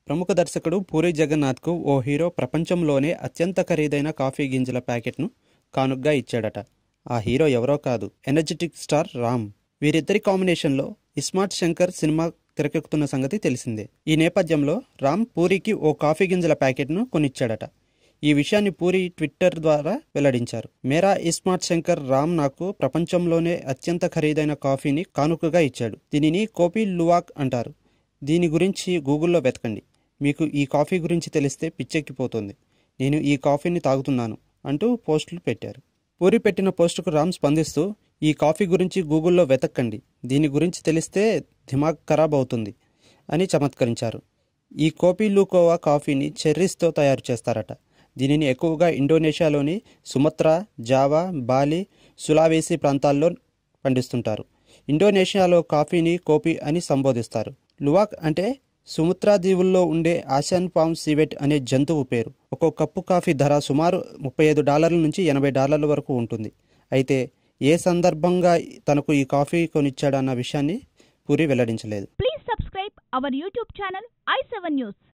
ప్రముఖ దర్శకుడు పూరి జగన్నాథ్కు ఓ హీరో ప్రపంచంలోనే అత్యంత ఖరీదైన కాఫీ గింజల ప్యాకెట్ను కానుగ్గా ఇచ్చాడట ఆ హీరో ఎవరో కాదు ఎనర్జెటిక్ స్టార్ రామ్ వీరిద్దరి కాంబినేషన్లో ఇస్మార్ట్ శంకర్ సినిమా తెరకెక్కుతున్న సంగతి తెలిసిందే ఈ నేపథ్యంలో రామ్ పూరికి ఓ కాఫీ గింజల ప్యాకెట్ను కొనిచ్చాడట ఈ విషయాన్ని పూరి ట్విట్టర్ ద్వారా వెల్లడించారు మేరా ఇస్మార్ట్ శంకర్ రామ్ నాకు ప్రపంచంలోనే అత్యంత ఖరీదైన కాఫీని కానుకగా ఇచ్చాడు దీనిని కోపీ లువాక్ అంటారు దీని గురించి గూగుల్లో వెతకండి మీకు ఈ కాఫీ గురించి తెలిస్తే పిచ్చెక్కిపోతుంది నేను ఈ కాఫీని తాగుతున్నాను అంటూ పోస్టులు పెట్టారు పూరి పెట్టిన పోస్టుకు రామ్ స్పందిస్తూ ఈ కాఫీ గురించి గూగుల్లో వెతకండి దీని గురించి తెలిస్తే దిమాగ్ ఖరాబ్ అవుతుంది అని చమత్కరించారు ఈ కోపీ లూకోవా కాఫీని చెర్రీస్తో తయారు చేస్తారట దీనిని ఎక్కువగా ఇండోనేషియాలోని సుమత్రా జావా బాలి సులావేసి ప్రాంతాల్లో పండిస్తుంటారు ఇండోనేషియాలో కాఫీని కోపీ అని సంబోధిస్తారు లువాక్ అంటే సుముత్రా దీవుల్లో ఉండే ఆసియన్ పామ్ సివెట్ అనే జంతువు పేరు ఒక్కో కప్పు కాఫీ ధర సుమారు ముప్పై ఐదు డాలర్ల నుంచి ఎనభై డాలర్ల వరకు ఉంటుంది అయితే ఏ సందర్భంగా తనకు ఈ కాఫీ కొనిచ్చాడన్న విషయాన్ని puri వెల్లడించలేదు Please subscribe our YouTube channel i7 News.